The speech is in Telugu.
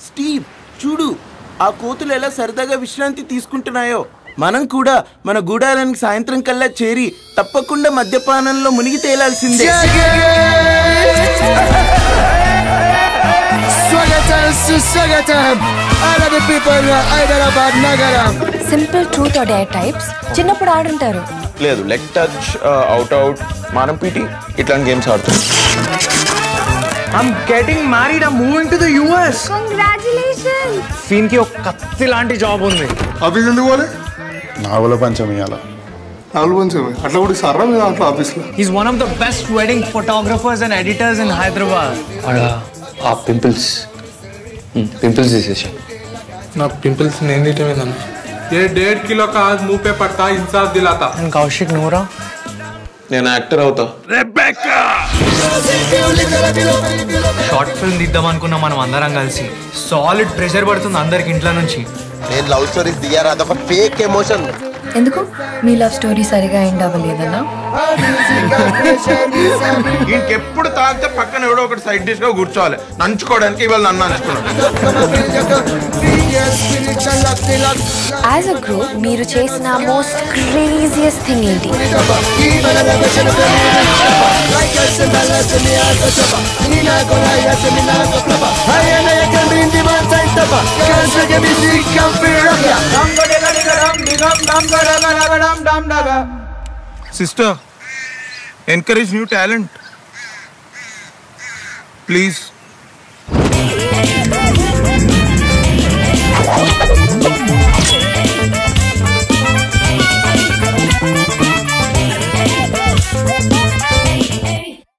స్టీవ్ చూడు ఆ కోతులు ఎలా సరదాగా విశ్రాంతి తీసుకుంటున్నాయో మనం కూడా మన గూడారానికి సాయంత్రం కల్లా చేరి తప్పకుండా మద్యపానంలో మునిగి తేలాల్సిందే స్వాగతం సుస్వాగతం all of the people Hyderabad నగరం simple truth or dare types చిన్నప్పుడు ఆడుంటారు లేదు లెగ్ టచ్ అవుట్ అవుట్ మానం పీటీ ఇట్లాంటి గేమ్స్ ఆడుతాం I'm getting married I'm moving to the US congratulation scene కి ఒక కత్తి లాంటి జాబ్ ఉంది ఆఫీస్ ఎందుకు పోలే నాగుల పంచమి ఇవాళ నాలుగు పంచమే అట్లా కూడా సర్రా మీద అట్లా ఆఫీస్లో is one of the best wedding photographers and editors in Hyderabad ఆ పింపుల్స్ పింపుల్స్ తీసేసా నాకు పింపుల్స్ నేను తిట్టమేదన్న ये डेढ़ किलो का आज मुंह पे पड़ता इंसाफ दिलाता అండ్ కౌశిక్ నూరా నేను యాక్టర్ అవుతా షార్ట్ ఫిల్మ్ తీద్దాం అనుకున్నాం మనం అందరం కలిసి సాలిడ్ ప్రెషర్ పడుతుంది అందరికి ఇంట్లో నుంచి నేను లవ్ స్టోరీస్ దిగారా అదొక ఫేక్ ఎమోషన్ ఎందుకు మీ లవ్ స్టోరీ సరిగా ఎండ్ అవ్వలేదన్నా ఇంకెప్పుడు తాగితే పక్కన ఎవడో ఒకటి సైడ్ డిష్ గా కూర్చోవాలి నంచుకోవడానికి ఇవాళ నన్ను నంచుకున్నాను యాజ్ అ గ్రూప్ మీరు చేసిన మోస్ట్ క్రేజియస్ట్ థింగ్ ఏంటి sister encourage new talent please